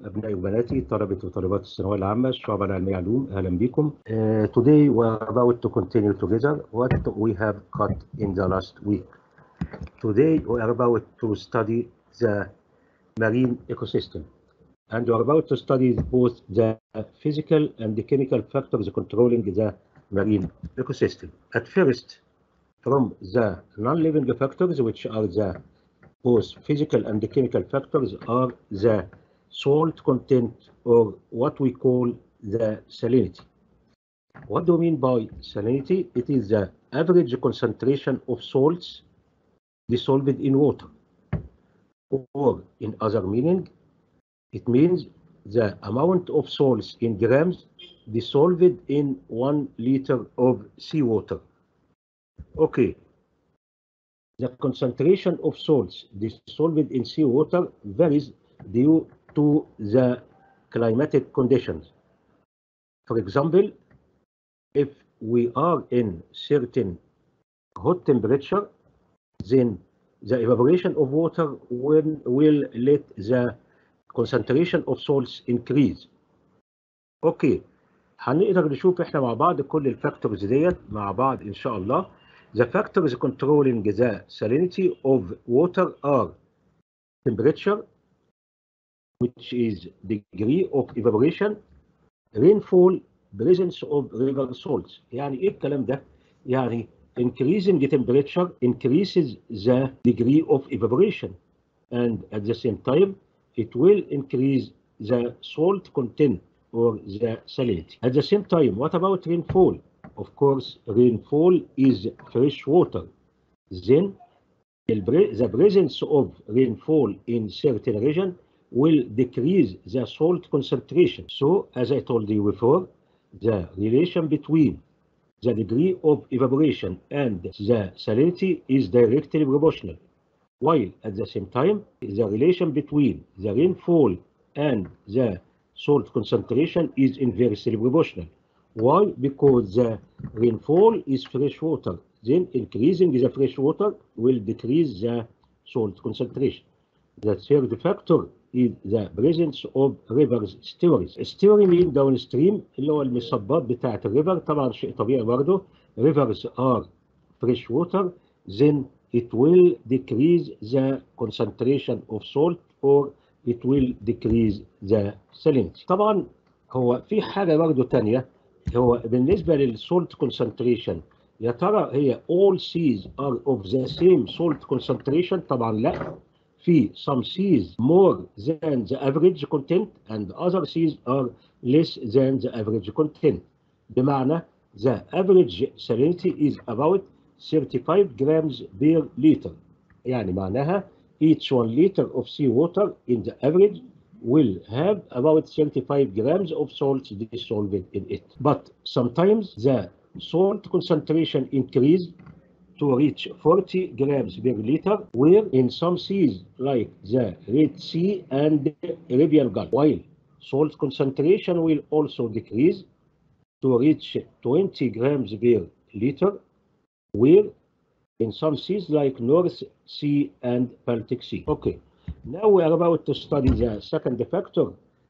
أبنائي وبناتي طلبة وطالبات الثانوية العامة الشعب العلمية علوم أهلا بكم. Uh, today we are about to continue together what we have got in the last week. Today we are about to study the marine ecosystem and we are about to study both the physical and the chemical factors controlling the marine ecosystem. At first, from the non-living factors, which are the both physical and the chemical factors, are the salt content or what we call the salinity. What do we mean by salinity? It is the average concentration of salts dissolved in water. Or in other meaning, it means the amount of salts in grams dissolved in one liter of seawater. Okay. The concentration of salts dissolved in seawater varies due to the climatic conditions. For example, if we are in certain hot temperature, then the evaporation of water will, will let the concentration of salts increase. اوكي هنقدر نشوف احنا مع بعض كل الفاكتورز ديت مع بعض ان شاء الله. The factors controlling the salinity of water are temperature, which is degree of evaporation, rainfall, presence of river salts. يعني ايه الكلام ده؟ يعني increasing the temperature increases the degree of evaporation and at the same time it will increase the salt content or the salinity. At the same time, what about rainfall? Of course, rainfall is fresh water. Then the presence of rainfall in certain region will decrease the salt concentration. So, as I told you before, the relation between the degree of evaporation and the salinity is directly proportional. While at the same time, the relation between the rainfall and the salt concentration is inversely proportional. Why? Because the rainfall is fresh water. Then increasing the fresh water will decrease the salt concentration. The third factor is the presence of rivers estuaries. estuary mean downstream اللي هو المصبات بتاعة الريفر طبعا شيء طبيعي برضه rivers are fresh water then it will decrease the concentration of salt or it will decrease the salinity. طبعا هو في حاجة برضه تانية هو بالنسبة للسولت concentration يا ترى هي all seas are of the same salt concentration طبعا لا في some seas more than the average content and other seas are less than the average content بمعنى the average salinity is about 35 grams per liter يعني معناها each one liter of seawater in the average will have about 35 grams of salt dissolved in it. But sometimes the salt concentration increase to reach 40 grams per liter, where in some seas like the Red Sea and the Arabian Gulf, while salt concentration will also decrease to reach 20 grams per liter, where in some seas like North Sea and Baltic Sea. Okay, now we are about to study the second factor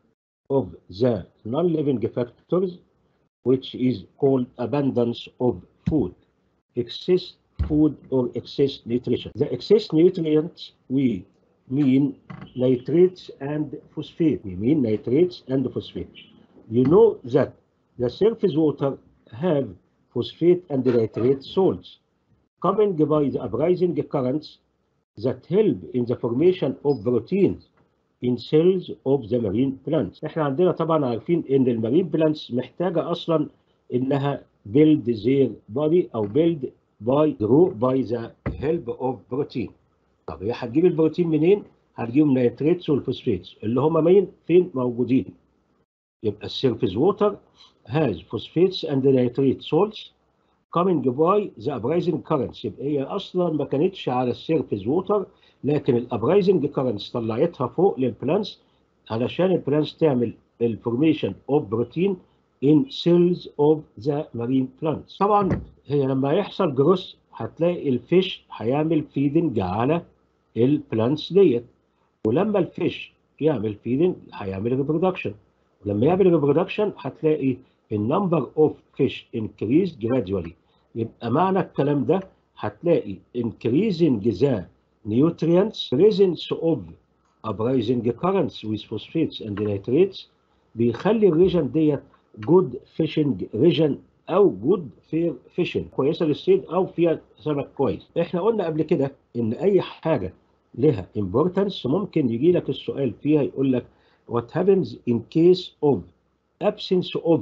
of the non-living factors, which is called abundance of food, excess food or excess nutrition. The excess nutrients we mean nitrates and phosphate. We mean nitrates and phosphate. You know that the surface water have phosphate and nitrate salts coming by the uprising currents that help in the formation of proteins in cells of the marine plants. احنا عندنا طبعا عارفين ان المارين plants محتاجة اصلا انها build their body او build by grow by the help of protein. طب هي هتجيب البروتين منين؟ هتجيب النيتريتس والفوسفاتس اللي هم مين؟ فين موجودين؟ يبقى السيرفيس ووتر has phosphates and nitrate salts coming by the uprising currents يبقى هي اصلا ما كانتش على السيرفيس ووتر لكن الابرايزنج كرنتس طلعتها فوق للبلانس علشان البلانس تعمل الفورميشن اوف بروتين in cells of the marine plants طبعا هي لما يحصل جروس هتلاقي الفيش هيعمل فيدنج على البلانتس ديت ولما الفيش يعمل فيدنج هيعمل ريبرودكشن ولما يعمل ريبرودكشن هتلاقي النمبر اوف فيش انكريز جراديولي يبقى معنى الكلام ده هتلاقي increasing the nutrients presence of uprising currents with phosphates and nitrates بيخلي الريجن ديت جود فيشنج ريجن او جود فير فيشنج كويسه للصيد او فيها سمك كويس احنا قلنا قبل كده ان اي حاجه لها importance ممكن يجي لك السؤال فيها يقول لك what happens in case of absence of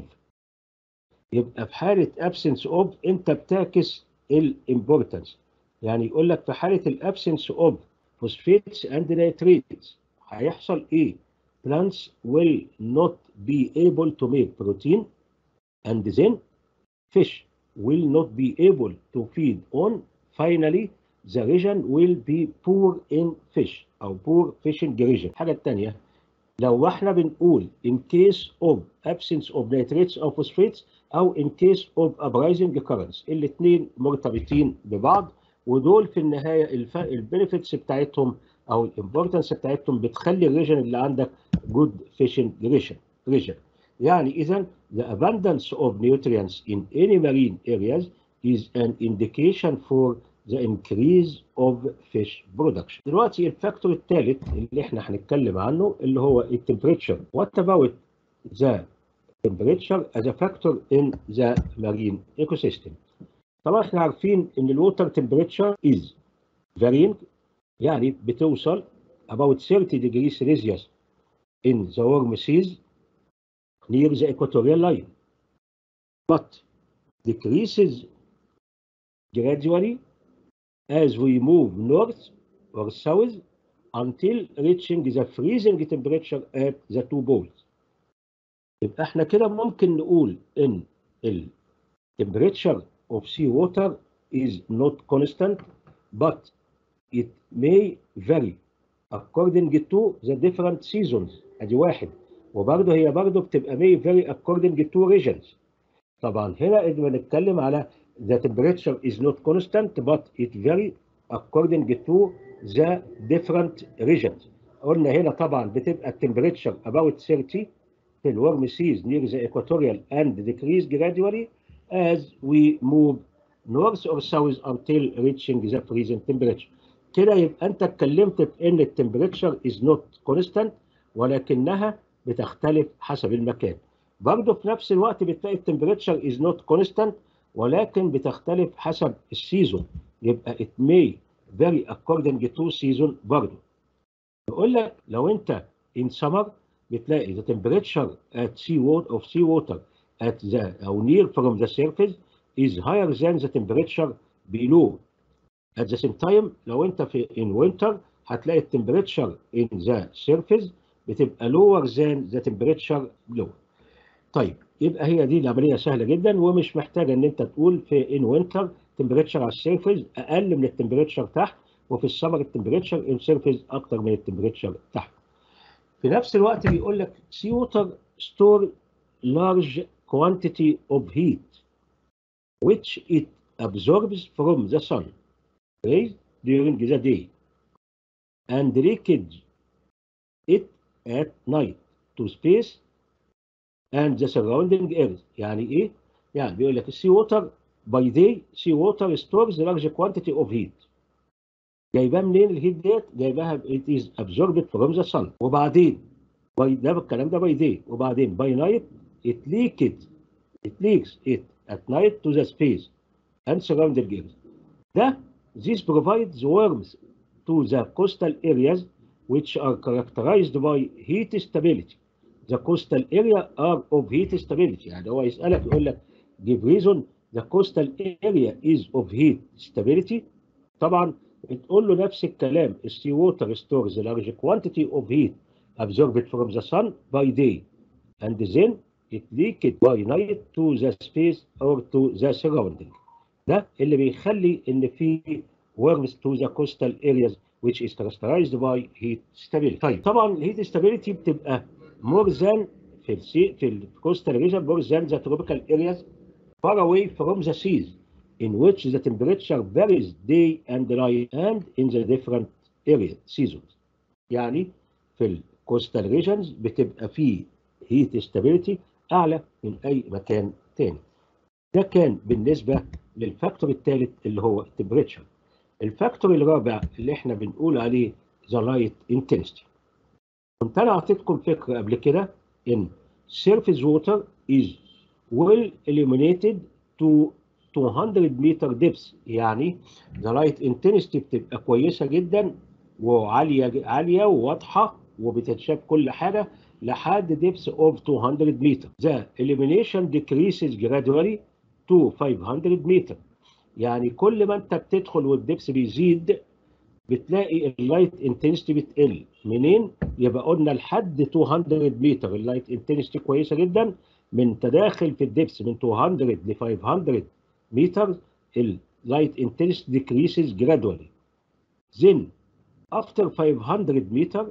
يبقى في حاله absence of انت بتعكس الامبورتنس يعني يقول لك في حاله الابسنس اوف phosphates and nitrates هيحصل ايه؟ plants will not be able to make protein and then fish will not be able to feed on finally the region will be poor in fish او poor fishing region الحاجه الثانيه لو احنا بنقول in case of absence of nitrates or phosphates او in case of uprising currents الاثنين مرتبطين ببعض ودول في النهايه البنفيتس بتاعتهم او الامبورتنس بتاعتهم بتخلي الريجن اللي عندك جود فيشنج ريجن ريجن يعني اذا the abundance of nutrients in any marine areas is an indication for the increase of fish production. دلوقتي الفاكتور الثالث اللي احنا هنتكلم عنه اللي هو التمبريتشر. What about the temperature as a factor in the marine ecosystem. طبعا احنا عارفين ان الووتر temperature is varying يعني بتوصل about 30 degrees Celsius in the warm seas near the equatorial line but decreases gradually as we move north or south until reaching the freezing temperature at the two poles. يبقى احنا كده ممكن نقول ان ال temperature of sea water is not constant but it may vary according to the different seasons ادي واحد وبرضه هي برضه بتبقى may vary according to regions طبعا هنا بنتكلم على the temperature is not constant but it vary according to the different regions قلنا هنا طبعا بتبقى التمبريتشر about 30 في الورم seas near the equatorial and decrease gradually as we move north or south until reaching the freezing temperature. كده يبقى انت اتكلمت في ان التمبريتشر is not constant ولكنها بتختلف حسب المكان. برضه في نفس الوقت بتلاقي التمبريتشر is not constant ولكن بتختلف حسب السيزون يبقى it may vary according to season برضه. يقول لك لو انت in summer بتلاقي the temperature at sea water of sea water at the أو near from the surface is higher than the temperature below. At the same time لو أنت في in winter هتلاقي التمبريتشر in the surface بتبقى lower than the temperature below. طيب يبقى هي دي العملية سهلة جدا ومش محتاجة إن أنت تقول في in winter temperature على السيرفيس أقل من التمبريتشر تحت وفي السمر التمبريتشر in surface أكتر من التمبريتشر تحت. في نفس الوقت بيقول لك sea water store large quantity of heat which it absorbs from the sun rays during the day and leakage it at night to space and the surrounding earth يعني ايه؟ يعني بيقول لك السي ووتر by day sea water stores large quantity of heat جايباه منين الهيت ديت؟ جايباها it is absorbed from the sun وبعدين by ده الكلام ده by day وبعدين by night it leaked it leaks it at night to the space and surrounding earth. ده this provides warmth to the coastal areas which are characterized by heat stability. The coastal area are of heat stability يعني هو يسألك يقول لك give reason the coastal area is of heat stability طبعا بتقول له نفس الكلام السي water stores a large quantity of heat absorbed from the sun by day and then it leaked by night to the space or to the surrounding ده اللي بيخلي ان في warmth to the coastal areas which is characterized by heat stability. طيب طبعا الهيت stability بتبقى more than في السي في الكوستال region more than the tropical areas far away from the seas in which the temperature varies day and night and in the different area seasons. يعني في كوستال ريجنز بتبقى فيه هيت ستابيليتي اعلى من اي مكان تاني ده كان بالنسبه للفاكتور الثالث اللي هو التمبريتشر الفاكتور الرابع اللي احنا بنقول عليه ذا لايت انتنستي كنت انا اعطيتكم فكره قبل كده ان surface water is well illuminated to 200 متر depth يعني the light intensity بتبقى كويسه جدا وعاليه عاليه وواضحه وبتتشاف كل حاجه لحد depth of 200 متر. The illumination decreases gradually to 500 متر. يعني كل ما انت بتدخل والدبس بيزيد بتلاقي اللايت انتنستي بتقل منين يبقى قلنا لحد 200 متر اللايت انتنستي كويسه جدا من تداخل في الدبس من 200 ل 500 متر اللايت انتنستي decreases gradually then after 500 متر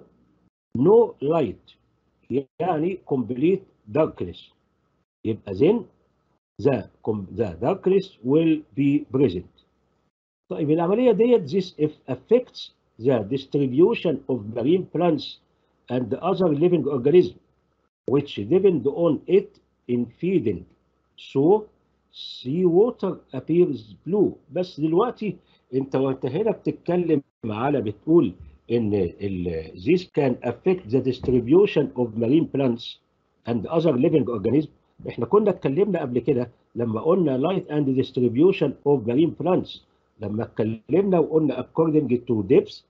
no light يعني complete darkness يبقى then the, the darkness will be present طيب العملية ديت this affects the distribution of marine plants and other living organisms which depend on it in feeding. So sea water appears blue. بس دلوقتي انت وانت هنا بتتكلم على بتقول ان ال, this can affect the distribution of marine plants and other living organisms. احنا كنا اتكلمنا قبل كده لما قلنا light and distribution of marine plants لما اتكلمنا وقلنا according to depth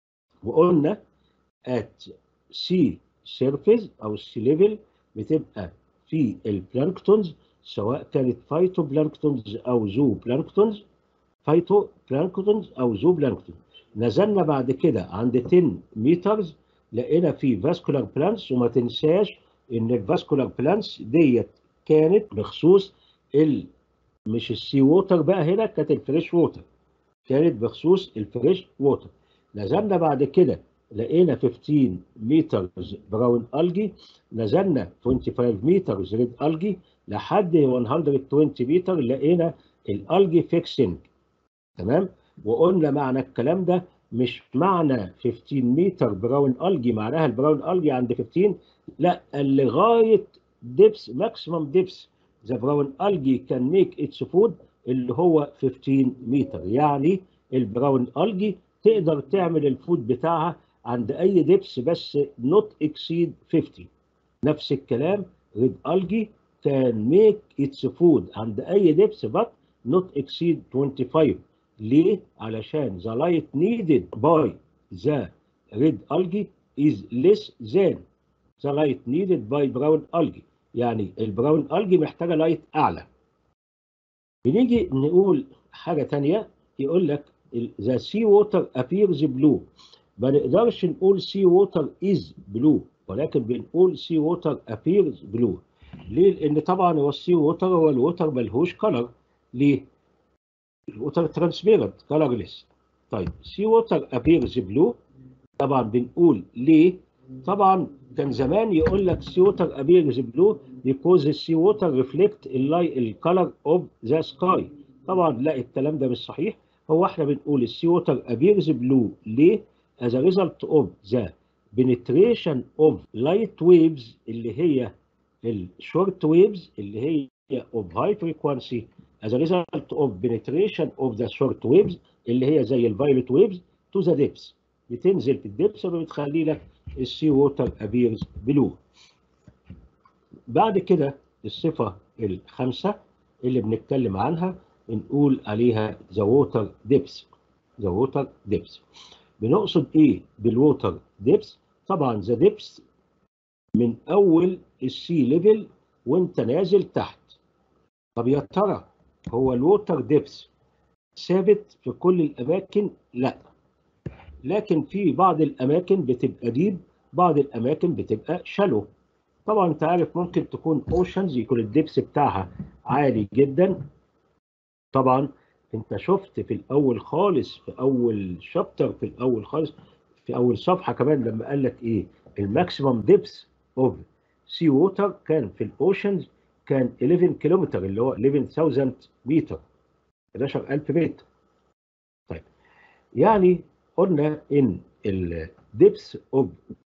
وقلنا at sea surface او sea level بتبقى في البلانكتونز سواء كانت فايتو بلانكتونز او زو بلانكتونز فايتو بلانكتونز او زو بلانكتونز نزلنا بعد كده عند 10 مترز لقينا في فاسكولار بلانتس وما تنساش ان الفاسكولار بلانتس ديت كانت بخصوص ال مش السي ووتر بقى هنا كانت الفريش ووتر كانت بخصوص الفريش ووتر نزلنا بعد كده لقينا 15 متر براون الجي نزلنا 25 متر ريد الجي لحد 120 متر لقينا الالجي فيكسنج تمام وقلنا معنى الكلام ده مش معنى 15 متر براون الجي معناها البراون الجي عند 15 لا لغايه ديبس ماكسيمم ديبس ذا براون الجي كان ميك اتس فود اللي هو 15 متر يعني البراون الجي تقدر تعمل الفود بتاعها عند اي دبس بس نوت اكسيد 50 نفس الكلام ريد الجي كان ميك اتس فود عند اي دبس بس نوت اكسيد 25 ليه؟ علشان the light needed by the red algae is less than the light needed by brown algae يعني البراون algae محتاجه لايت اعلى بنيجي نقول حاجه تانية يقول لك the sea water appears blue ما نقدرش نقول sea water is blue ولكن بنقول sea water appears blue ليه؟ لان طبعا هو السي ووتر هو الووتر ملهوش كلر ليه؟ الووتر ترانسبيرنت كلرليس طيب سي ووتر ابيرز بلو طبعا بنقول ليه؟ طبعا كان زمان يقول لك سي ووتر ابيرز بلو because السي ووتر ريفلكت الكلر اوف ذا سكاي طبعا لا الكلام ده مش صحيح هو احنا بنقول السي ووتر ابيرز بلو ليه؟ as a result of the penetration of light waves اللي هي الشورت ويفز اللي هي of high frequency as a result of penetration of the short waves اللي هي زي الفايولت ويفز to the depths بتنزل في الدبس فبتخلي لك السي ووتر ابيرز بلو بعد كده الصفة الخامسة اللي بنتكلم عنها بنقول عليها the water depths the water depths بنقصد ايه بالووتر ديبس طبعا ذا ديبس من اول السي ليفل وانت نازل تحت طب يا ترى هو الووتر ديبس ثابت في كل الاماكن لا لكن في بعض الاماكن بتبقى ديب بعض الاماكن بتبقى شالو طبعا انت عارف ممكن تكون اوشنز يكون الديبس بتاعها عالي جدا طبعا انت شفت في الاول خالص في اول شابتر في الاول خالص في اول صفحه كمان لما قال لك ايه الماكسيمم ديبس اوف سي ووتر كان في الاوشنز كان 11 كيلومتر اللي هو 11000 متر 11000 متر طيب يعني قلنا ان الديبس اوف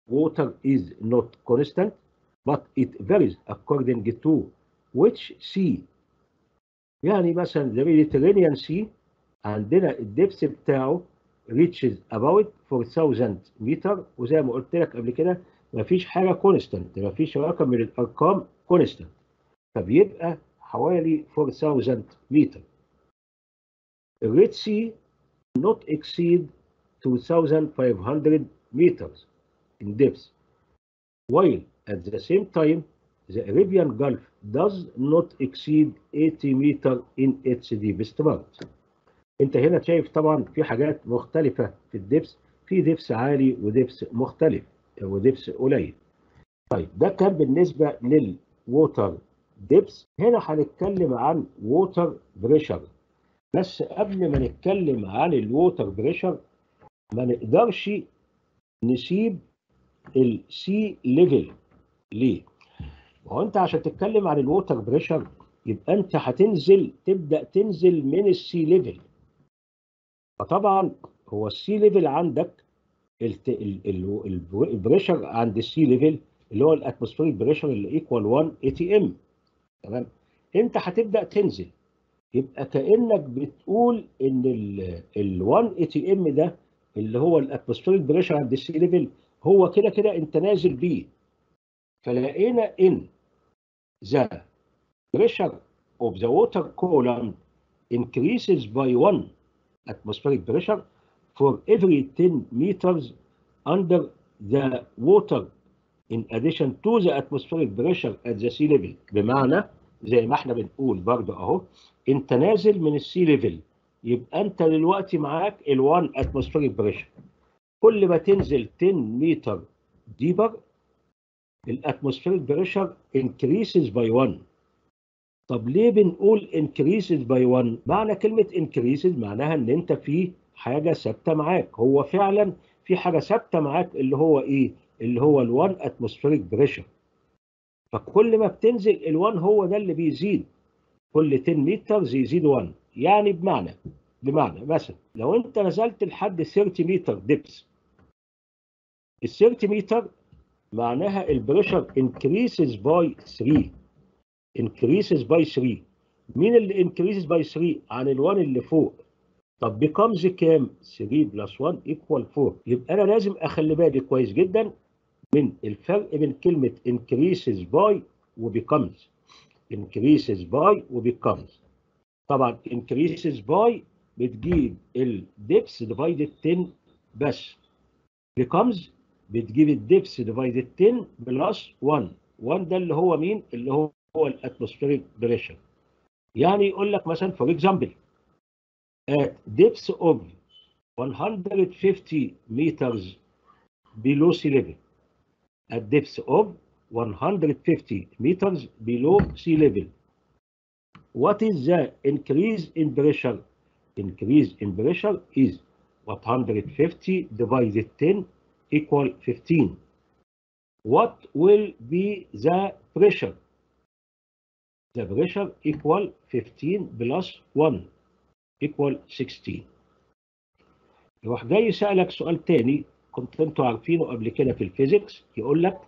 water is not constant but it varies according to which sea يعني مثلا the Mediterranean Sea عندنا الدبس بتاعه reaches about 4000 متر وزي ما قلت لك قبل كده مفيش حاجه كونستانت مفيش رقم من الارقام كونستانت فبيبقى حوالي 4000 متر الريد سي not exceed 2500 meters in depth while at the same time the Arabian Gulf does not exceed 80 meter in its deepest part انت هنا شايف طبعا في حاجات مختلفة في الدبس في دبس عالي ودبس مختلف ودبس قليل طيب ده كان بالنسبة للووتر دبس هنا هنتكلم عن ووتر بريشر بس قبل ما نتكلم عن الووتر بريشر ما نقدرش نسيب السي ليفل ليه؟ هو انت عشان تتكلم عن الووتر بريشر يبقى انت هتنزل تبدا تنزل من السي ليفل فطبعا هو السي ليفل عندك البريشر عند السي ليفل اللي هو الاتموسفيريك بريشر اللي ايكوال 1 اي تي ام تمام انت هتبدا تنزل يبقى كانك بتقول ان ال 1 اي تي ام ده اللي هو الاتموسفيريك بريشر عند السي ليفل هو كده كده انت نازل بيه فلقينا ان the pressure of the water column increases by 1 atmospheric pressure for every 10 meters under the water in addition to the atmospheric pressure at the sea level بمعنى زي ما احنا بنقول برضه اهو انت نازل من السي ليفل يبقى انت دلوقتي معاك ال1 atmospheric pressure كل ما تنزل 10 متر ديبر الاتموسفيريك بريشر increases by 1 طب ليه بنقول increases by 1 معنى كلمة increases معناها ان انت في حاجة ثابتة معاك هو فعلا في حاجة ثابتة معاك اللي هو ايه اللي هو ال1 atmospheric بريشر فكل ما بتنزل ال1 هو ده اللي بيزيد كل 10 متر يزيد 1 يعني بمعنى بمعنى مثلا لو انت نزلت لحد 30 متر ديبس ال 30 متر معناها البريشر increases by 3 increases by 3 مين اللي increases by 3 عن ال1 اللي فوق طب becomes كام 3 بلس 1 equal 4 يبقى انا لازم اخلي بالي كويس جدا من الفرق بين كلمه increases by وbecomes increases by وbecomes طبعا increases by بتجيب الدبس divided 10 بس becomes بتجيب الدبس ديفايدد 10 بلس 1 1 ده اللي هو مين اللي هو هو الاتموسفيريك بريشر يعني يقول لك مثلا فور اكزامبل at depths of 150 meters below sea level at depths of 150 meters below sea level what is the increase in pressure increase in pressure is 150 divided 10 equal 15. What will be the pressure? The pressure equal 15 plus 1 equal 16. يروح جاي يسألك سؤال تاني كنت انتوا عارفينه قبل كده في الفيزيكس يقول لك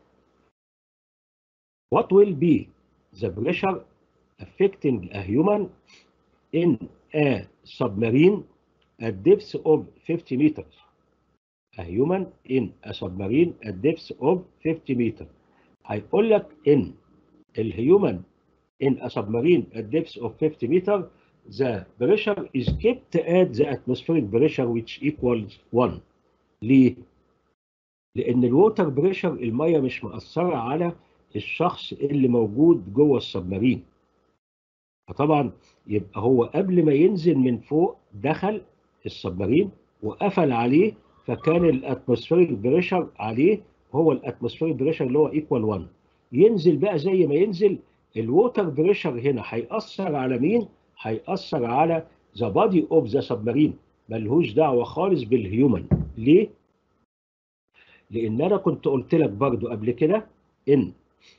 What will be the pressure affecting a human in a submarine at depth of 50 meters? a human in a submarine at depth of 50 meter هيقول لك ان الهيومن in a submarine at depth of 50 meter the pressure is kept at the atmospheric pressure which equals 1 ليه؟ لأن الووتر بريشر المية مش مأثرة على الشخص اللي موجود جوه السبمارين فطبعا يبقى هو قبل ما ينزل من فوق دخل السبمارين وقفل عليه فكان الاتموسفيريك بريشر عليه هو الاتموسفيريك بريشر اللي هو ايكوال 1 ينزل بقى زي ما ينزل الووتر بريشر هنا هيأثر على مين؟ هيأثر على ذا بادي اوف ذا سبمارين ملهوش دعوه خالص بالهيومن ليه؟ لان انا كنت قلت لك برضو قبل كده ان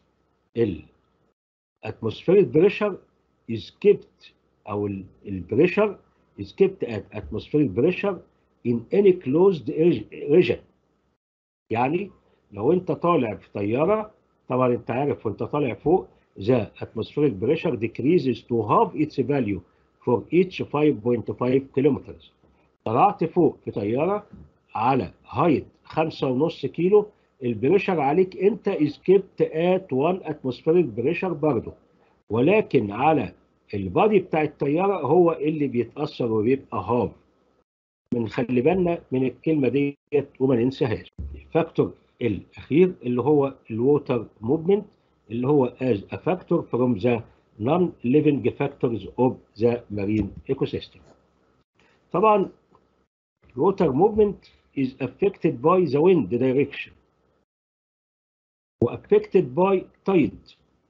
الاتموسفيريك بريشر is kept او البريشر is kept at atmospheric pressure in any closed region يعني لو انت طالع في طياره طبعا انت عارف وانت طالع فوق the atmospheric pressure decreases to half its value for each 5.5 kilometers طلعت فوق في طياره على هايت 5.5 كيلو البريشر عليك انت اسكيبت ات 1 اتموسفيريك بريشر برضه ولكن على البادي بتاع الطياره هو اللي بيتاثر وبيبقى هاف من خلي بالنا من الكلمه ديت وما ننساهاش الفاكتور الاخير اللي هو الووتر موفمنت اللي هو as a factor from the non-living factors of the marine ecosystem. طبعا water movement is affected by the wind direction affected by tide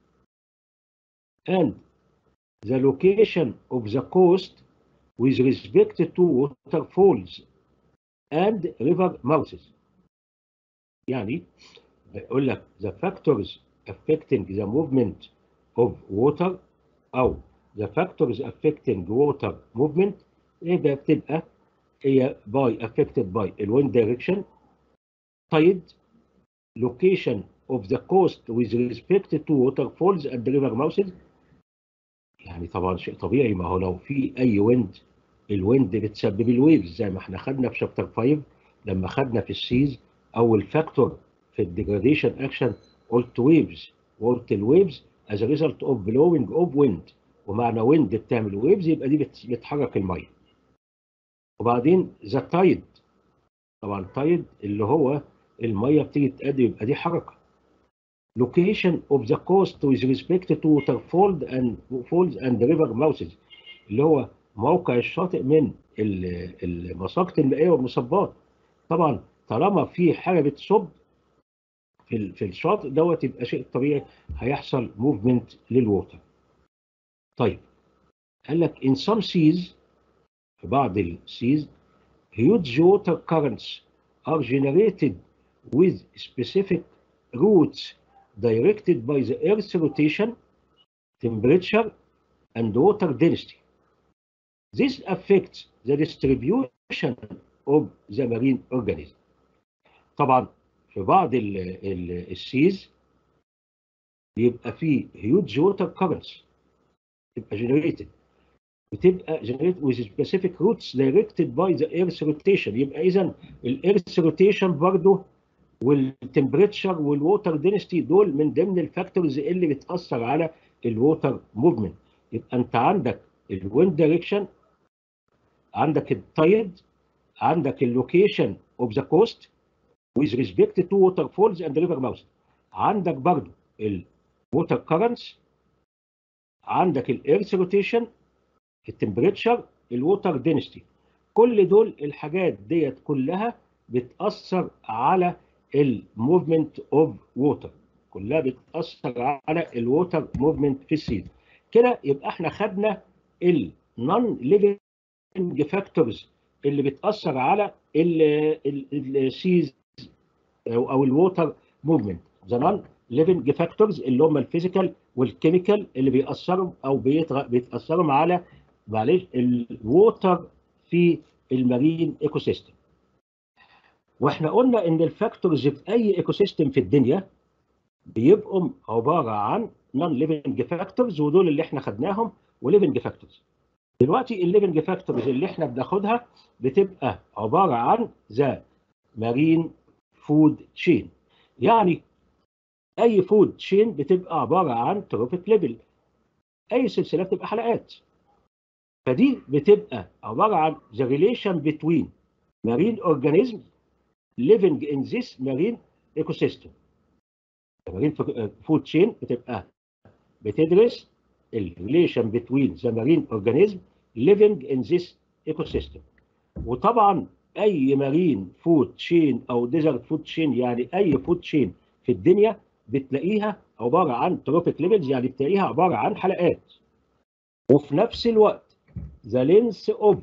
and the location of the coast with respect to waterfalls and river mouths. يعني بيقول لك the factors affecting the movement of water أو the factors affecting water movement إيه بتبقى هي by affected by the wind direction, tide, location of the coast with respect to waterfalls and river mouths يعني طبعا شيء طبيعي ما هو لو في أي ويند الويند بتسبب الويفز زي ما احنا خدنا في شابتر 5 لما خدنا في السيز أول فاكتور في الديجراديشن أكشن قلت ويفز وقلت الويفز as a result of blowing of wind ومعنى wind بتعمل ويفز يبقى دي بتحرك الميه وبعدين ذا تايد طبعا تايد اللي هو الميه بتيجي تقدم يبقى دي حركه location of the coast with respect to waterfalls and falls and river mouths اللي هو موقع الشاطئ من المساقط المائيه والمصبات طبعا طالما في حاجه بتصب في في الشاطئ دوت يبقى شيء طبيعي هيحصل موفمنت للووتر طيب قال لك in some seas في بعض السيز huge water currents are generated with specific routes directed by the Earth's rotation, temperature, and water density. This affects the distribution of the marine organism. طبعا في بعض السيز بيبقى فيه huge water currents تبقى generated بتبقى generated with specific routes directed by the Earth's rotation يبقى إذا الإيرث روتيشن برضه والتمبريتشر والووتر دينستي دول من ضمن الفاكتورز اللي بتاثر على الووتر موفمنت يبقى انت عندك الويند دايركشن عندك التايد عندك اللوكيشن اوف ذا كوست with respect to waterfalls and river mouths عندك برضو الووتر كارنتس عندك الايرث روتيشن التمبريتشر الووتر دينستي كل دول الحاجات ديت كلها بتاثر على الموفمنت اوف ووتر كلها بتاثر على الووتر موفمنت في السيز كده يبقى احنا خدنا النون ليفنج فاكتورز اللي بتاثر على السيز او الووتر موفمنت ذا نون ليفنج فاكتورز اللي هم الفيزيكال والكيميكال اللي بيأثروا او بيتاثروا على معلش الووتر في المارين ايكو سيستم واحنا قلنا ان الفاكتورز في اي ايكو سيستم في الدنيا بيبقوا عباره عن نون ليفنج فاكتورز ودول اللي احنا خدناهم وليفنج فاكتورز دلوقتي الليفنج فاكتورز اللي احنا بناخدها بتبقى عباره عن ذا مارين فود تشين يعني اي فود تشين بتبقى عباره عن تروفيك ليفل اي سلسله بتبقى حلقات فدي بتبقى عباره عن the relation between marine organisms living in this marine ecosystem. marine food chain بتبقى بتدرس ال relation between the marine organism living in this ecosystem. وطبعا اي مارين فود تشين او ديزرت فود تشين يعني اي فود تشين في الدنيا بتلاقيها عباره عن تروبيك ليفلز يعني بتلاقيها عباره عن حلقات. وفي نفس الوقت the length of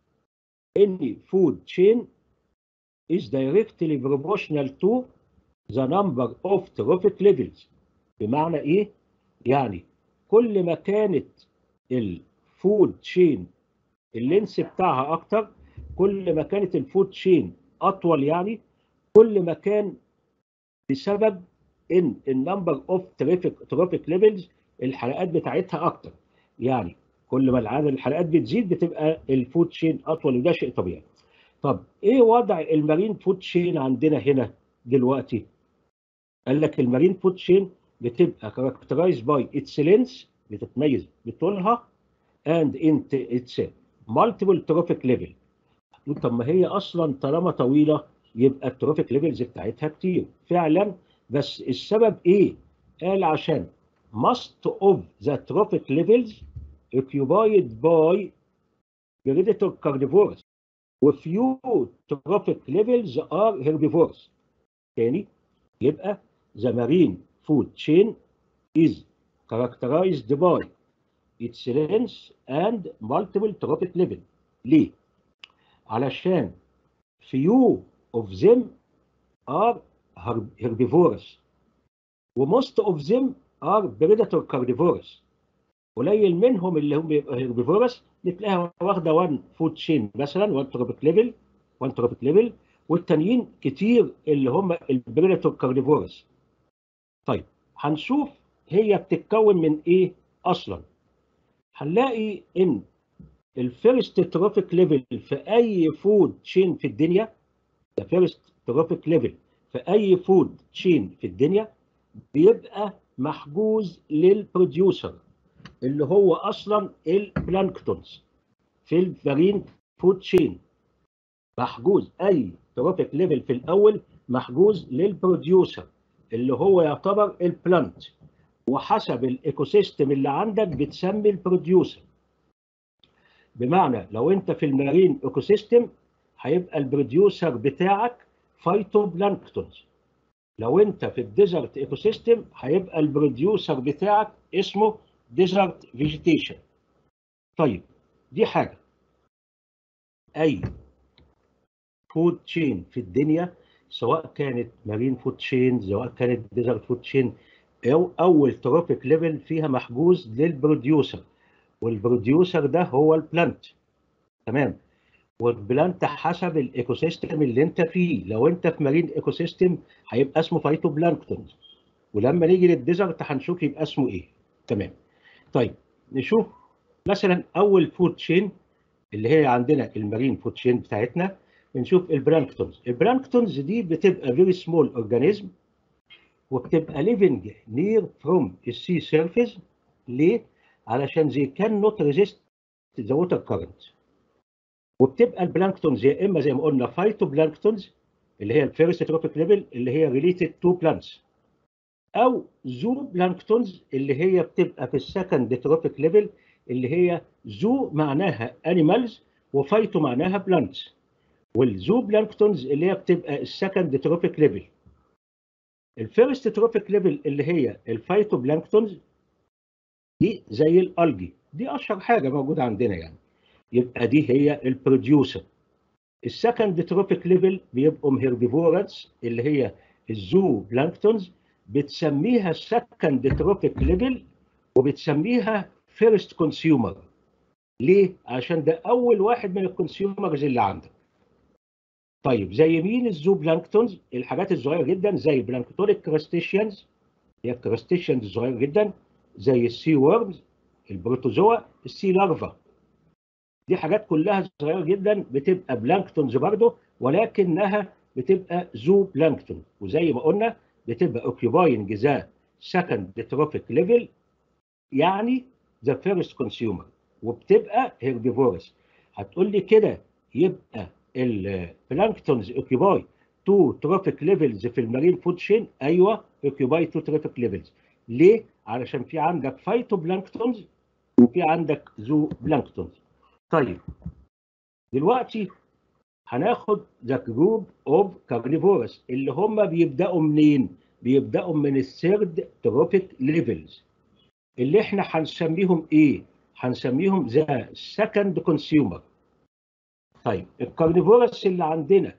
any food chain is directly proportional to the number of trophic levels بمعنى ايه؟ يعني كل ما كانت الفود تشين اللينس بتاعها اكتر كل ما كانت الفود تشين اطول يعني كل ما كان بسبب ان النمبر اوف ترافيك ترافيك ليفلز الحلقات بتاعتها اكتر يعني كل ما العدد الحلقات بتزيد بتبقى الفود تشين اطول وده شيء طبيعي طب ايه وضع المارين فود تشين عندنا هنا دلوقتي قال لك المارين فود تشين بتبقى كاركترايز باي اتس لينس بتتميز بطولها اند انت اتس مالتيبل ترافيك ليفل طب ما هي اصلا طالما طويله يبقى الترافيك ليفلز بتاعتها كتير فعلا بس السبب ايه؟ قال عشان most of the trophic levels occupied by predator carnivores وفيو trophic levels are herbivores تاني يبقى the marine food chain is characterized by its length and multiple trophic level ليه؟ علشان few of them are herbivores وموست اوف ذيم ار بريداتور كارديفورس قليل منهم اللي هم بيبقوا هيربيفورس بتلاقيها واخده 1 فود تشين مثلا 1 تروبيك ليفل 1 تروبيك ليفل والتانيين كتير اللي هم البريداتور كارديفورس طيب هنشوف هي بتتكون من ايه اصلا هنلاقي ان الفيرست تروفيك ليفل في اي فود تشين في الدنيا ده فيرست تروفيك ليفل في اي فود تشين في الدنيا بيبقى محجوز للبروديوسر اللي هو اصلا البلانكتونز في المارين فود تشين محجوز اي تروفيك ليفل في الاول محجوز للبروديوسر اللي هو يعتبر البلانت وحسب الايكو سيستم اللي عندك بتسمي البروديوسر بمعنى لو انت في المارين ايكو سيستم هيبقى البروديوسر بتاعك فايتو بلانكتونز لو انت في الديزرت ايكو سيستم هيبقى البروديوسر بتاعك اسمه ديزرت فيجيتيشن طيب دي حاجه اي فود تشين في الدنيا سواء كانت مارين فود تشين سواء كانت ديزرت فود تشين او اول تروفيك ليفل فيها محجوز للبروديوسر والبروديوسر ده هو البلانت تمام والبلانت حسب الايكو سيستم اللي انت فيه لو انت في مارين ايكو سيستم هيبقى اسمه فايتو بلانكتون ولما نيجي للديزرت هنشوف يبقى اسمه ايه تمام طيب نشوف مثلا اول فود تشين اللي هي عندنا المارين فود تشين بتاعتنا بنشوف البلانكتونز البلانكتونز دي بتبقى فيري سمول اورجانيزم وبتبقى ليفنج نير فروم السي سيرفيس ليه؟ علشان زي كان نوت ريزيست ذا ووتر كارنت وبتبقى البلانكتونز يا اما زي ما قلنا فايتو بلانكتونز اللي هي الفيرست تروبيك ليفل اللي هي ريليتد تو بلانتس او زو بلانكتونز اللي هي بتبقى في السكند تروبيك ليفل اللي هي زو معناها انيمالز وفايتو معناها بلانتس والزو بلانكتونز اللي هي بتبقى السكند تروبيك ليفل الفيرست تروبيك ليفل اللي هي الفايتو بلانكتونز دي زي الالجي دي اشهر حاجه موجوده عندنا يعني يبقى دي هي البروديوسر السكند تروبيك ليفل بيبقوا هيربيفورز اللي هي الزو بلانكتونز بتسميها سكند تروبيك ليفل وبتسميها فيرست كونسيومر ليه؟ عشان ده اول واحد من الكونسيومرز اللي عندك طيب زي مين الزو بلانكتونز الحاجات الصغيره جدا زي البلانكتونيك كراستيشيانز هي الكراستيشيانز الصغيره جدا زي السي وورمز البروتوزوا السي لارفا دي حاجات كلها صغيره جدا بتبقى بلانكتونز برضه ولكنها بتبقى زو بلانكتون وزي ما قلنا بتبقى اوكيباينج ذا سكند تروفيك ليفل يعني ذا فيرست كونسيومر وبتبقى هيربيفورس هتقول لي كده يبقى البلانكتونز اوكيباي تو تروفيك ليفلز في المارين فود شين ايوه اوكيباي تو تروفيك ليفلز ليه؟ علشان في عندك فايتو بلانكتونز وفي عندك زو بلانكتونز طيب دلوقتي هناخد ذا جروب اوف كارنيفورس اللي هم بيبداوا منين؟ بيبداوا من الثيرد تروفيك ليفلز اللي احنا هنسميهم ايه؟ هنسميهم ذا سكند كونسيومر طيب الكارنيفورس اللي عندنا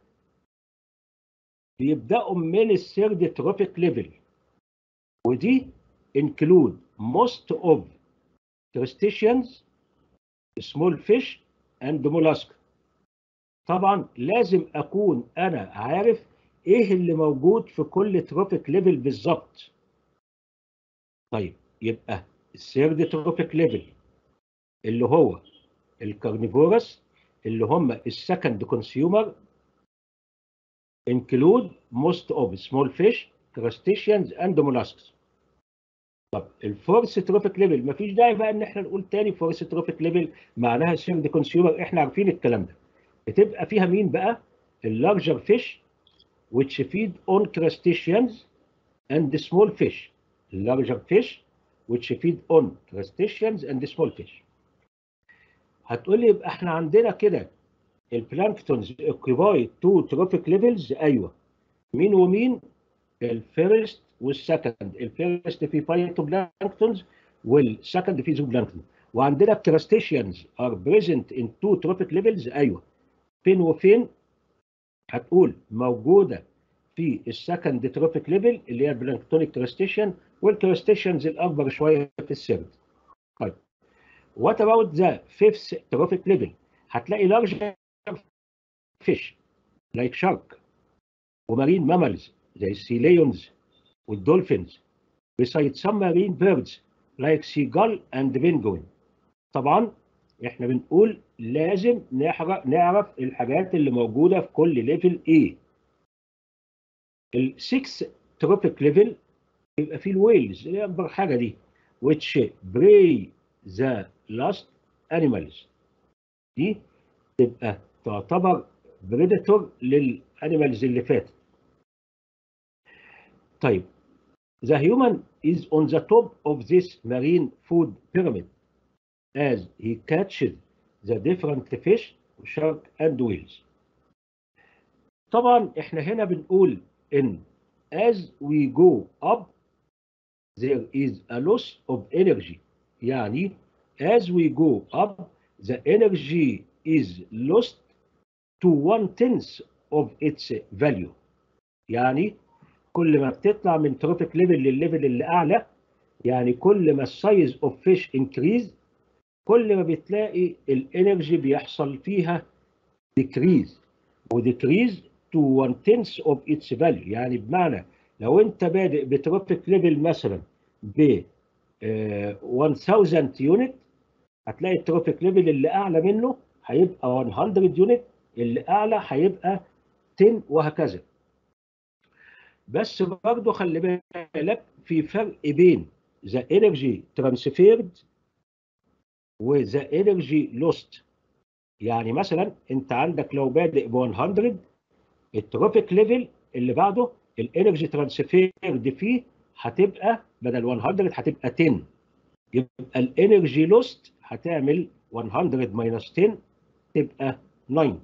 بيبداوا من الثيرد تروفيك ليفل ودي include most of crustaceans small fish and mollusk طبعا لازم اكون انا عارف ايه اللي موجود في كل تروفيك ليفل بالظبط طيب يبقى الثيرد تروفيك ليفل اللي هو الكارنيفورس اللي هم السكند كونسيومر include most of small fish, crustaceans and mollusks. طب الفورس تروفيك ليفل مفيش داعي بقى ان احنا نقول تاني فورس تروفيك ليفل معناها سيرد كونسيومر احنا عارفين الكلام ده. بتبقى فيها مين بقى؟ اللارجر فيش which feed on crustaceans and the small fish. larger fish which feed on crustaceans and small fish. هتقول لي يبقى احنا عندنا كده البلانكتونز اوكيباي تو تروفيك ليفلز ايوه مين ومين الفيرست والسكند الفيرست في فايتو بلانكتونز والسكند في زو بلانكتون وعندنا الكراستيشيانز ار بريزنت ان تو تروفيك ليفلز ايوه فين وفين هتقول موجوده في السكند تروفيك ليفل اللي هي البلانكتونيك كراستيشيان والكراستيشيانز الاكبر شويه في السيرد طيب وات اباوت ذا فيفث تروفيك ليفل هتلاقي لارج فيش لايك شارك ومارين مامالز زي السي ليونز والدولفينز beside some marine birds like seagull and penguin طبعا احنا بنقول لازم نعرف الحاجات اللي موجوده في كل ليفل ايه السكس تروبيك ليفل يبقى فيه الويلز اللي هي اكبر حاجه دي which prey the last animals دي تبقى تعتبر بريداتور للانيمالز اللي فاتت طيب the human is on the top of this marine food pyramid as he catches the different fish shark and whales طبعا احنا هنا بنقول ان as we go up there is a loss of energy يعني as we go up the energy is lost to one tenth of its value يعني كل ما بتطلع من تروفيك ليفل للليفل اللي اعلى يعني كل ما السايز اوف فيش انكريز كل ما بتلاقي الانرجي بيحصل فيها ديكريز وديكريز to one tenth of its value يعني بمعنى لو انت بادئ بتروفيك ليفل مثلا ب 1000 يونت هتلاقي التروفيك ليفل اللي اعلى منه هيبقى 100 يونت اللي اعلى هيبقى 10 وهكذا بس برضه خلي بالك في فرق بين ذا انرجي ترانسفيرد وذا انرجي لوست يعني مثلا انت عندك لو بادئ ب 100 التروفيك ليفل اللي بعده الانرجي ترانسفيرد فيه هتبقى بدل 100 هتبقى 10 يبقى الانرجي لوست هتعمل 100 ماينس 10 تبقى 90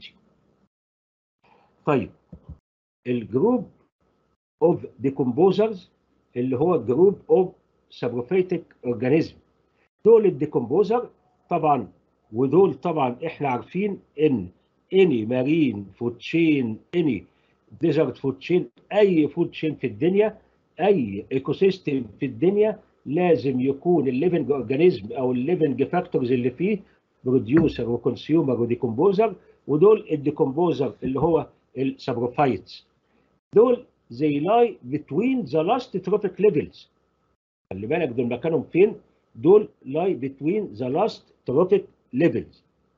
طيب الجروب اوف ديكومبوزرز اللي هو الجروب اوف سابروفيتك اورجانيزم دول الديكومبوزر طبعا ودول طبعا احنا عارفين ان اني مارين فود تشين اني ديزرت فود تشين اي فود تشين في الدنيا اي ايكو سيستم في الدنيا لازم يكون الليفنج اورجانيزم او الليفنج فاكتورز اللي فيه بروديوسر وكونسيومر وديكومبوزر ودول الديكومبوزر اللي هو السابروفايتس دول they lie between the last trophic levels خلي بالك دول مكانهم فين دول lie between the last trophic levels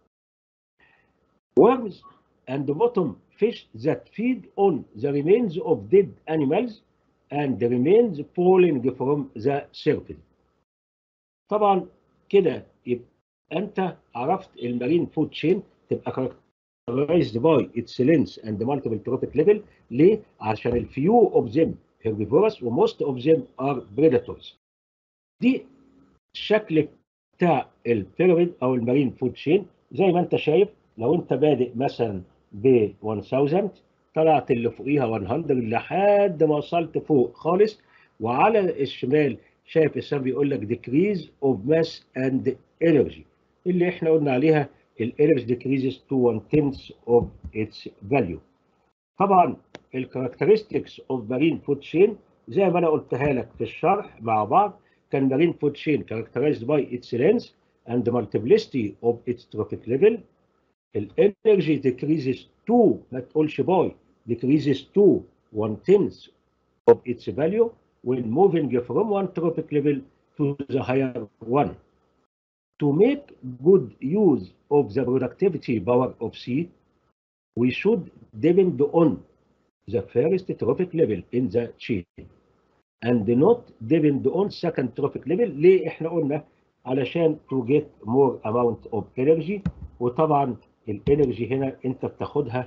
worms and bottom fish that feed on the remains of dead animals and the remains falling from the surface طبعا كده يبقى انت عرفت المارين فود تشين تبقى characterized by its length and multiple trophic level ليه؟ عشان الفيو of them herbivorous وموست of them are predators. دي الشكل بتاع البيراميد او المارين فود تشين زي ما انت شايف لو انت بادئ مثلا ب 1000 طلعت اللي فوقيها 100 لحد ما وصلت فوق خالص وعلى الشمال شايف السهم بيقول لك decrease of mass and energy اللي احنا قلنا عليها الانرجي decreases to one tenth of its value. طبعا الكاركترستكس اوف مارين فود تشين زي ما انا قلتها لك في الشرح مع بعض كان مارين فود تشين characterized by its length and multiplicity of its trophic level. الانرجي decreases to ما تقولش باي decreases to one tenth of its value when moving from one trophic level to the higher one. To make good use of the productivity power of C, we should depend on the first trophic level in the chain and not depend on second trophic level ليه احنا قلنا علشان to get more amount of energy وطبعا الانرجي هنا انت بتاخدها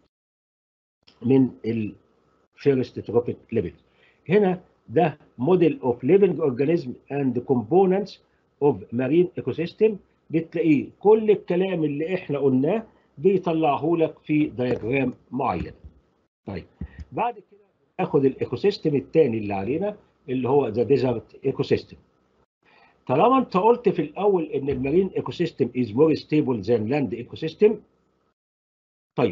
من الفيرست تروبيك ليفل هنا ده موديل اوف ليفنج اورجانيزم اند كومبوننتس اوف مارين ايكو سيستم بتلاقيه كل الكلام اللي احنا قلناه بيطلعه لك في دايجرام معين طيب بعد كده ناخد الايكو سيستم الثاني اللي علينا اللي هو ذا ديزرت ايكو سيستم طالما انت قلت في الاول ان المارين ايكو سيستم از مور ستيبل ذان لاند ايكو سيستم طيب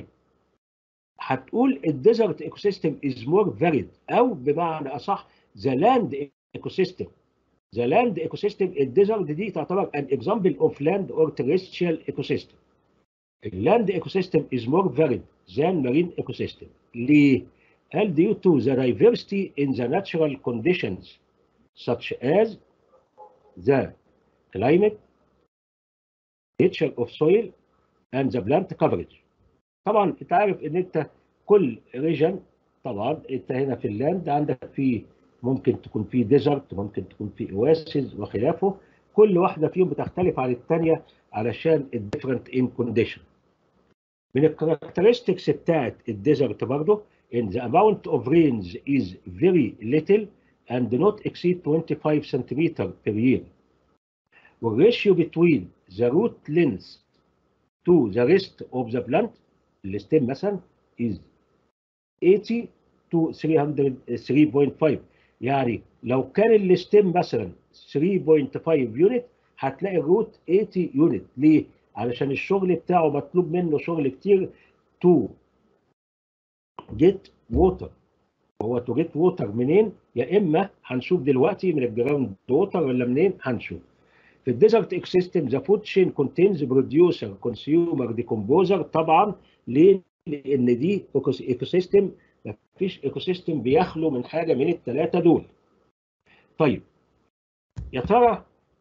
هتقول الديزرت ايكو سيستم از مور فاريد او بمعنى اصح ذا لاند ايكو سيستم ذا لاند ايكو سيستم الديزرت دي تعتبر ان اكزامبل اوف لاند اور تريستريال ايكو سيستم اللاند ايكو سيستم از مور فاريد ذان مارين ايكو سيستم ليه؟ قال due to the diversity in the natural conditions such as the climate, nature of soil and the plant coverage. طبعا انت عارف ان انت كل ريجن طبعا انت هنا في اللاند عندك في ممكن تكون في ديزرت ممكن تكون في اواسيس وخلافه كل واحده فيهم بتختلف عن الثانيه علشان الديفرنت ان كونديشن من الكاركترستكس بتاعت الديزرت برضه in the amount of rains is very little and not exceed 25 centimeter per year. The ratio between the root length to the rest of the plant, الستيم مثلا, is 80 to 303.5 يعني لو كان الستيم مثلا 3.5 يونت هتلاقي الروت 80 يونت ليه؟ علشان الشغل بتاعه مطلوب منه شغل كتير to جيت ووتر هو تو جيت ووتر منين يا اما هنشوف دلوقتي من الجراوند ووتر ولا منين هنشوف في الديزرت ايكو سيستم ذا فود تشين كونتينز بروديوسر كونسيومر ديكومبوزر طبعا ليه؟ لان دي ايكو سيستم ما فيش ايكو سيستم بيخلو من حاجه من الثلاثه دول طيب يا ترى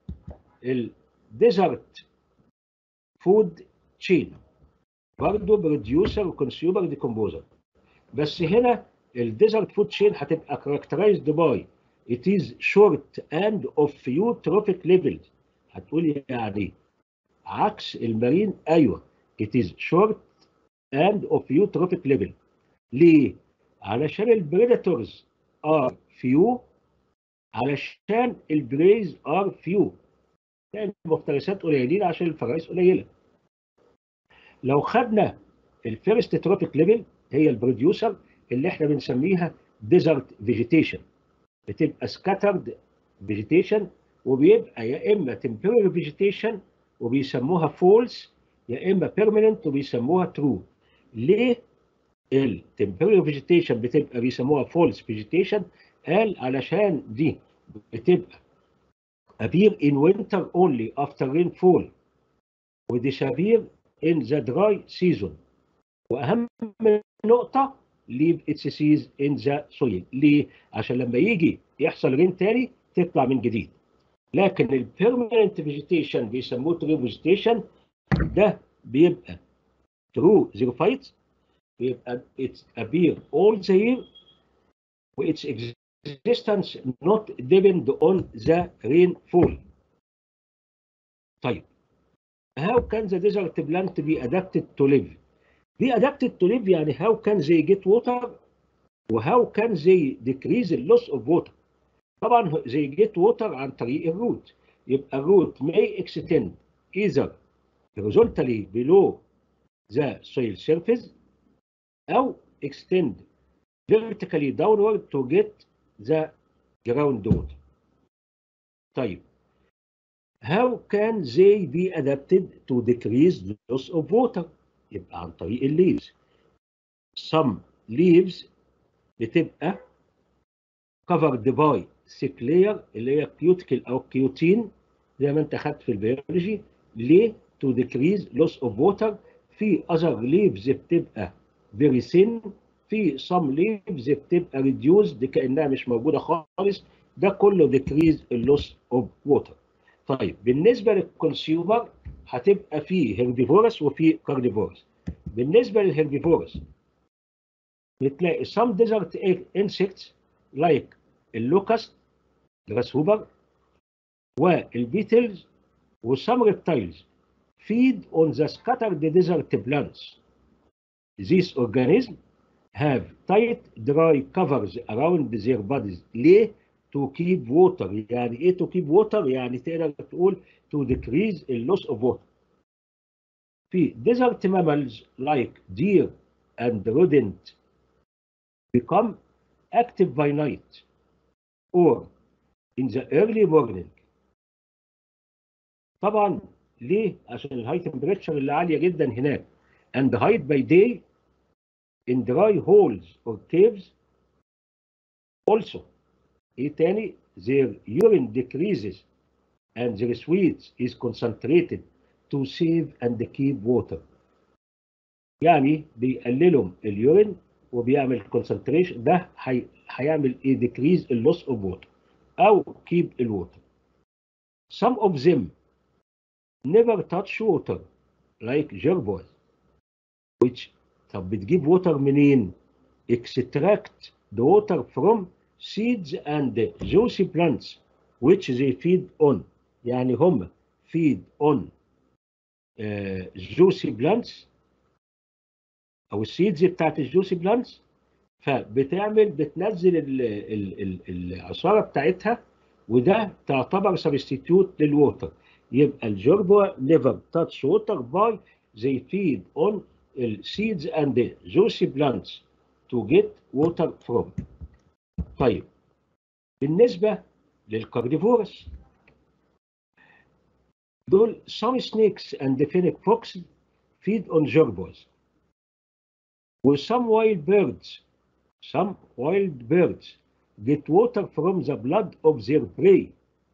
الديزرت فود تشين برضه بروديوسر وكونسيومر ديكومبوزر بس هنا الديزرت فود تشين هتبقى كاركترايزد باي it is short and of few trophic levels هتقولي يعني عكس المارين ايوه it is short and of few trophic level ليه؟ علشان البريداتورز are few علشان البريز are few يعني المفترسات قليلين عشان الفرائس قليله لو خدنا الفيرست تروبيك ليفل هي البروديوسر اللي احنا بنسميها ديزرت فيجيتيشن بتبقى سكاترد فيجيتيشن وبيبقى يا اما تمبرري فيجيتيشن وبيسموها فولس يا اما بيرمننت وبيسموها ترو ليه التمبرري فيجيتيشن بتبقى بيسموها فولس فيجيتيشن قال علشان دي بتبقى appear in winter only after rainfall وديسابير in the dry season واهم نقطه leave its seeds in the soil ليه؟ عشان لما يجي يحصل رين تاني تطلع من جديد لكن البيرمننت فيجيتيشن بيسموه ترو فيجيتيشن ده بيبقى ترو زيروفايت بيبقى its appear all the year و its existence not depend on the rainfall طيب how can the desert plant be adapted to live be adapted to live يعني how can they get water و how can they decrease the loss of water طبعا they get water عن طريق الروت يبقى الروت may extend either horizontally below the soil surface أو extend vertically downward to get the ground water طيب how can they be adapted to decrease the loss of water يبقى عن طريق الليفز some leaves بتبقى covered by thick layer اللي هي كيوتيكل او كيوتين زي ما انت خدت في البيولوجي ليه to decrease loss of water في other leaves بتبقى very thin في some leaves بتبقى reduced كانها مش موجوده خالص ده كله decrease اللوس اوف ووتر طيب بالنسبه للكونسيومر هتبقى فيه هيربيفورس وفي كارديفورس بالنسبه للهيربيفورس بتلاقي some desert insects like اللوكست جراس هوبر والبيتلز وسم reptiles feed on the scattered desert plants. These organisms have tight dry covers around their bodies. ليه؟ To keep water. يعني ايه to keep water؟ يعني تقدر تقول to decrease the loss of water. في desert mammals like deer and rodent become active by night or in the early morning. طبعا ليه؟ عشان الهاي تمبريتشر اللي عاليه جدا هناك and hide by day in dry holes or caves also ايه تاني their urine decreases and their sweat is concentrated to save and keep water يعني بيقللوا اليورين وبيعمل concentration ده هيعمل ايه decrease اللوس of water او keep الووتر some of them never touch water like gerboids which طب بتجيب ووتر منين؟ extract the water from seeds and juicy plants which they feed on يعني هم feed on uh, juicy plants او السيدز بتاعت الجوسي بلانتس فبتعمل بتنزل ال ال ال العصاره بتاعتها وده تعتبر سبستيتيوت للووتر يبقى الجربوع never touch water by they feed on the seeds and the juicy plants to get water from. طيب بالنسبة للكارديفورس دول some snakes and the fennec fox feed on gerboids. With some wild birds, some wild birds get water from the blood of their prey.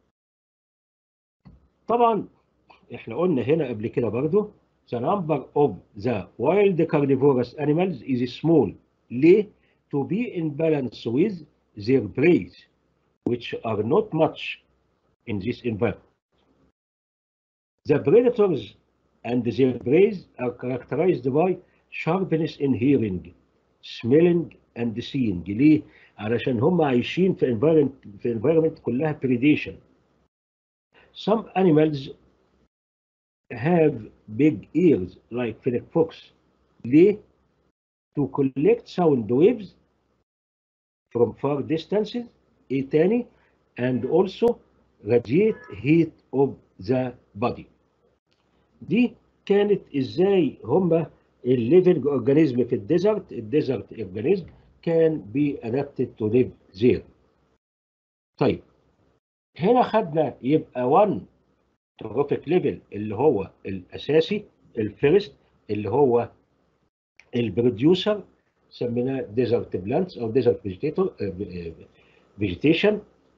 طبعا احنا قلنا هنا قبل كده برضو the number of the wild carnivorous animals is small ليه؟ to be in balance with their prey which are not much in this environment. The predators and their prey are characterized by sharpness in hearing, smelling and seeing ليه؟ علشان هم عايشين في environment في environment كلها predation. Some animals have big ears like fennec fox. ليه؟ To collect sound waves from far distances. ايه تاني؟ And also radiate heat of the body. دي كانت ازاي هم الليفنج اورجانيزم في الديزرت الديزرت اورجانيزم كان بي adapted to live there. طيب هنا خدنا يبقى 1 تروفيك ليفل اللي هو الاساسي الفيرست اللي هو البروديوسر سميناه ديزرت بلانتس او ديزرت فيجيتيتور فيجيتيشن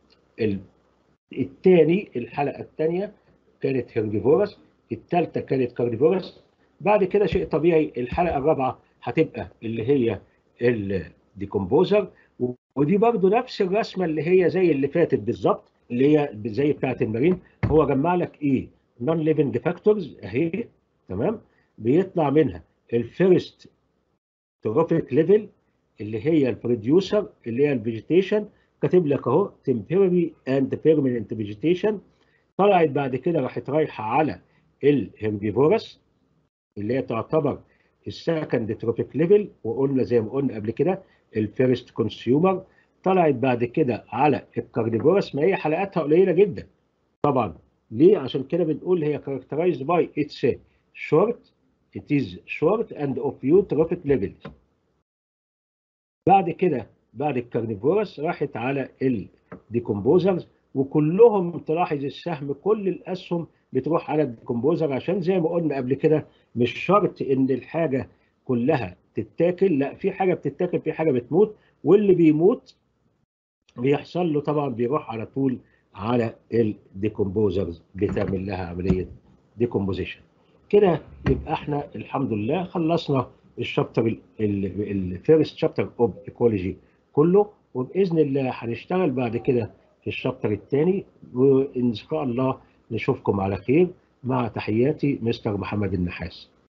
الثاني الحلقه الثانيه كانت هيربيفورس الثالثه كانت كارديفورس بعد كده شيء طبيعي الحلقه الرابعه هتبقى اللي هي الديكومبوزر ودي برضو نفس الرسمه اللي هي زي اللي فاتت بالظبط اللي هي زي بتاعه المارين هو جمع لك ايه نون ليفنج فاكتورز اهي تمام بيطلع منها الفيرست تروفيك ليفل اللي هي البروديوسر اللي هي الفيجيتيشن كاتب لك اهو temporary and permanent vegetation طلعت بعد كده راحت رايحه على الهربيفورس اللي هي تعتبر السكند تروفيك ليفل وقلنا زي ما قلنا قبل كده الفيرست كونسيومر طلعت بعد كده على الكارديفورس ما هي حلقاتها قليله جدا طبعا ليه عشان كده بنقول هي characterized by its short it is short and of few trophic levels بعد كده بعد الكارنيفورس راحت على الديكومبوزرز وكلهم تلاحظ السهم كل الاسهم بتروح على الديكومبوزر عشان زي ما قلنا قبل كده مش شرط ان الحاجه كلها تتاكل لا في حاجه بتتاكل في حاجه بتموت واللي بيموت بيحصل له طبعا بيروح على طول على الديكومبوزرز بتعمل لها عمليه ديكومبوزيشن كده يبقى احنا الحمد لله خلصنا الشابتر الفيرست شابتر اوف ايكولوجي كله وباذن الله هنشتغل بعد كده في الشابتر الثاني وان شاء الله نشوفكم على خير مع تحياتي مستر محمد النحاس